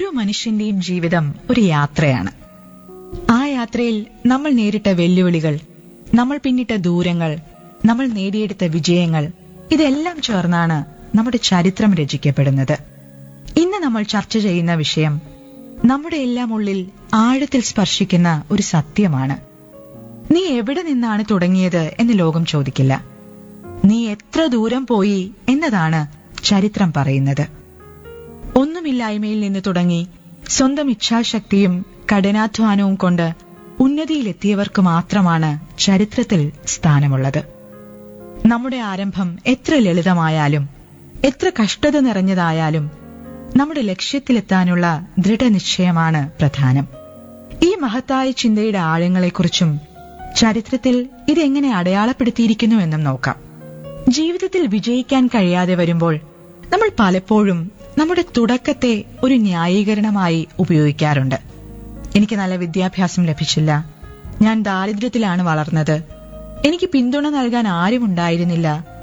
ഓരോ മനുഷ്യന്റെയും ജീവിതം ഒരു യാത്രയാണ് ആ യാത്രയിൽ നമ്മൾ നേരിട്ട വെല്ലുവിളികൾ നമ്മൾ പിന്നിട്ട ദൂരങ്ങൾ നമ്മൾ നേടിയെടുത്ത വിജയങ്ങൾ ഇതെല്ലാം ചേർന്നാണ് നമ്മുടെ ചരിത്രം രചിക്കപ്പെടുന്നത് ഇന്ന് നമ്മൾ ചർച്ച ചെയ്യുന്ന വിഷയം നമ്മുടെ എല്ലാം ഉള്ളിൽ ആഴത്തിൽ സ്പർശിക്കുന്ന ഒരു സത്യമാണ് നീ എവിടെ നിന്നാണ് തുടങ്ങിയത് എന്ന് ലോകം ചോദിക്കില്ല നീ എത്ര ദൂരം പോയി എന്നതാണ് ചരിത്രം പറയുന്നത് ഒന്നുമില്ലായ്മയിൽ നിന്ന് തുടങ്ങി സ്വന്തം ഇച്ഛാശക്തിയും കഠിനാധ്വാനവും കൊണ്ട് ഉന്നതിയിലെത്തിയവർക്ക് മാത്രമാണ് ചരിത്രത്തിൽ സ്ഥാനമുള്ളത് നമ്മുടെ ആരംഭം എത്ര ലളിതമായാലും എത്ര കഷ്ടത നിറഞ്ഞതായാലും നമ്മുടെ ലക്ഷ്യത്തിലെത്താനുള്ള ദൃഢനിശ്ചയമാണ് പ്രധാനം ഈ മഹത്തായ ചിന്തയുടെ ആഴങ്ങളെക്കുറിച്ചും ചരിത്രത്തിൽ ഇതെങ്ങനെ അടയാളപ്പെടുത്തിയിരിക്കുന്നുവെന്നും നോക്കാം ജീവിതത്തിൽ വിജയിക്കാൻ കഴിയാതെ വരുമ്പോൾ നമ്മൾ പലപ്പോഴും നമ്മുടെ തുടക്കത്തെ ഒരു ന്യായീകരണമായി ഉപയോഗിക്കാറുണ്ട് എനിക്ക് നല്ല വിദ്യാഭ്യാസം ലഭിച്ചില്ല ഞാൻ ദാരിദ്ര്യത്തിലാണ് വളർന്നത് എനിക്ക് പിന്തുണ നൽകാൻ ആരും ഉണ്ടായിരുന്നില്ല